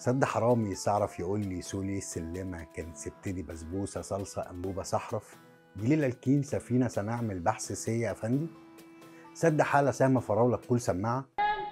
سد حرامي يعرف يقول لي سولي سلمة كانت سبتدي بسبوسة صلصة أنبوبة صحرف جليلة الكين سفينة سنعمل بحث سي يا أفندي سد حالة سهم فراولة كل سماعة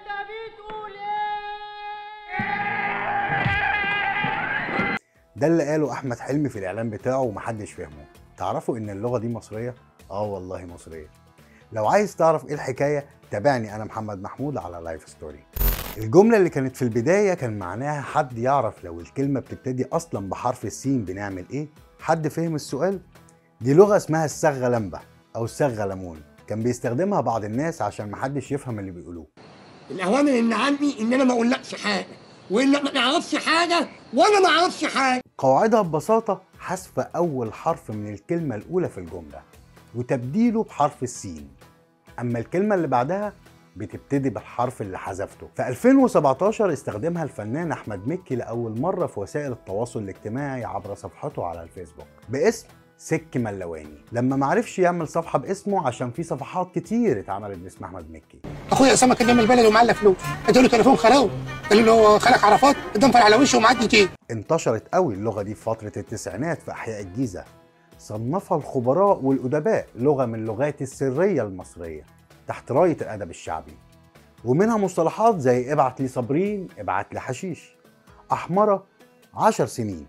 ده اللي قاله أحمد حلمي في الإعلان بتاعه ومحدش فهمه تعرفوا إن اللغة دي مصرية؟ آه والله مصرية لو عايز تعرف إيه الحكاية تابعني أنا محمد محمود على لايف ستوري الجملة اللي كانت في البداية كان معناها حد يعرف لو الكلمة بتبتدي أصلا بحرف السين بنعمل إيه؟ حد فهم السؤال؟ دي لغة اسمها السغة لمبة أو السغة ليمون كان بيستخدمها بعض الناس عشان محدش يفهم اللي بيقولوه الاوامر اللي عندي ان انا ما اقولكش حاجه وانك ما تعرفش حاجه وانا ما اعرفش حاجه قواعدها ببساطة حذف أول حرف من الكلمة الأولى في الجملة وتبديله بحرف السين أما الكلمة اللي بعدها بتبتدي بالحرف اللي حذفته في 2017 استخدمها الفنان أحمد مكي لأول مرة في وسائل التواصل الاجتماعي عبر صفحته على الفيسبوك باسم سك ملواني لما معرفش يعمل صفحة باسمه عشان في صفحات كتير اتعملت باسم أحمد مكي اخويا اسامه كان جنب البلد ومعلق فلوس اديله تليفون خلاوي قال له خالك عرفات اتدنفر على وشه ومعدي تيه انتشرت قوي اللغة دي في فترة التسعينات في أحياء الجيزة صنفها الخبراء والأدباء لغة من اللغات السرية المصرية تحت راية الأدب الشعبي ومنها مصطلحات زي ابعت لي صابرين ابعت لي حشيش أحمرة عشر سنين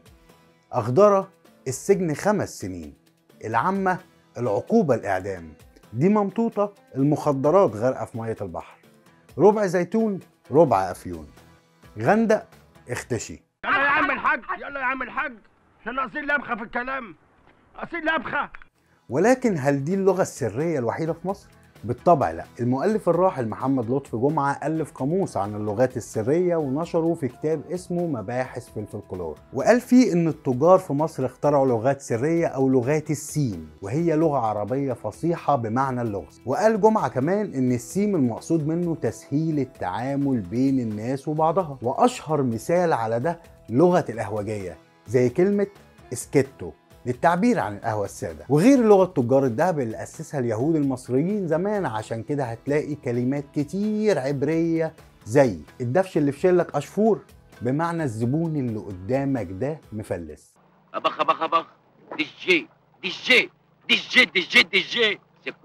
أخضرة السجن خمس سنين العامة العقوبة الإعدام دي ممطوطة المخدرات غرقة في مية البحر ربع زيتون ربع أفيون غندق اختشي يلا يا عم الحاج يلا يا عم الحاج احنا ناقصين لبخه في الكلام ناقصين لبخه ولكن هل دي اللغة السرية الوحيدة في مصر؟ بالطبع لا المؤلف الراحل محمد لطفي جمعة ألف قاموس عن اللغات السرية ونشره في كتاب اسمه مباحث في الفلكلور وقال فيه إن التجار في مصر اخترعوا لغات سرية أو لغات السين وهي لغة عربية فصيحة بمعنى اللغز وقال جمعة كمان إن السيم المقصود منه تسهيل التعامل بين الناس وبعضها وأشهر مثال على ده لغة القهوجية زي كلمة اسكتو للتعبير عن القهوة السادة وغير لغة تجار الذهب اللي أسسها اليهود المصريين زمان عشان كده هتلاقي كلمات كتير عبرية زي الدفش اللي في شلك أشفور بمعنى الزبون اللي قدامك ده مفلس أبخ أبخ أبخ دي جي دي جي دي جي دي جي دي جي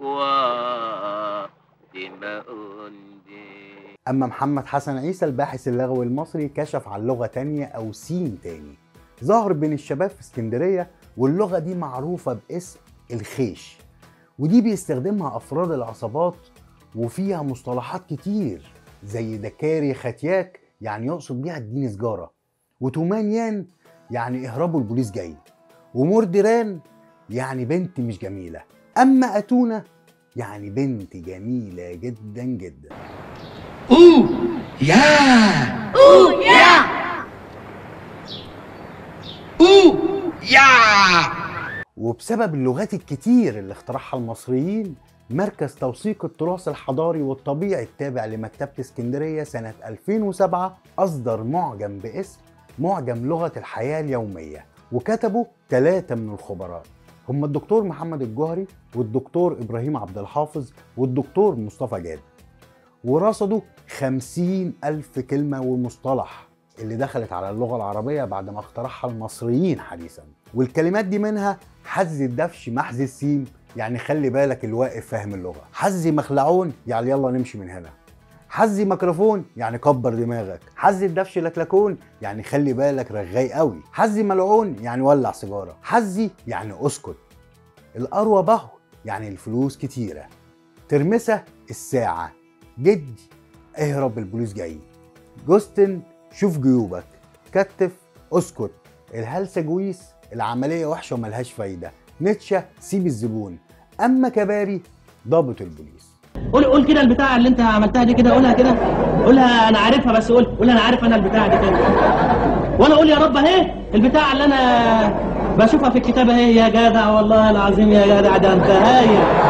سكوا دماء دي أما محمد حسن عيسى الباحث اللغوي المصري كشف عن لغة تانية أو سين تاني ظهر بين الشباب في اسكندرية واللغة دي معروفة باسم الخيش ودي بيستخدمها أفراد العصابات وفيها مصطلحات كتير زي دكاري ختياك يعني يقصد بيها اديني سجارة وتومانيان يعني اهربوا البوليس جاي ومردران يعني بنت مش جميلة أما أتونة يعني بنت جميلة جدا جدا اوه يا اوه يا وبسبب اللغات الكتير اللي اخترعها المصريين مركز توثيق التراث الحضاري والطبيعي التابع لمكتبة اسكندرية سنة 2007 أصدر معجم باسم معجم لغة الحياة اليومية وكتبه ثلاثة من الخبراء هم الدكتور محمد الجوهري والدكتور إبراهيم عبد الحافظ والدكتور مصطفى جاد ورصدوا خمسين ألف كلمة ومصطلح اللي دخلت على اللغة العربية بعد ما اخترعها المصريين حديثا والكلمات دي منها حز الدفش محز السين يعني خلي بالك الواقف فاهم اللغة حزي مخلعون يعني يلا نمشي من هنا حزي ميكروفون يعني كبر دماغك حزي الدفش لكلكون يعني خلي بالك رغاي قوي حزي ملعون يعني ولع سيجارة حزي يعني اسكت الأروى بهو يعني الفلوس كتيرة ترمسة الساعة جدي اهرب البوليس جاي جوستن شوف جيوبك كتف اسكت الهلسة جويس العملية وحشة وملهاش فايدة نتشة سيب الزبون أما كباري ضابط البوليس قول قول كده البتاع اللي انت عملتها دي كده قولها كده قولها انا عارفها بس قول قول انا عارف انا البتاع دي كده وانا اقول يا رب اهي البتاع اللي انا بشوفها في الكتاب اهي يا جدع والله العظيم يا جدع ده انت هايل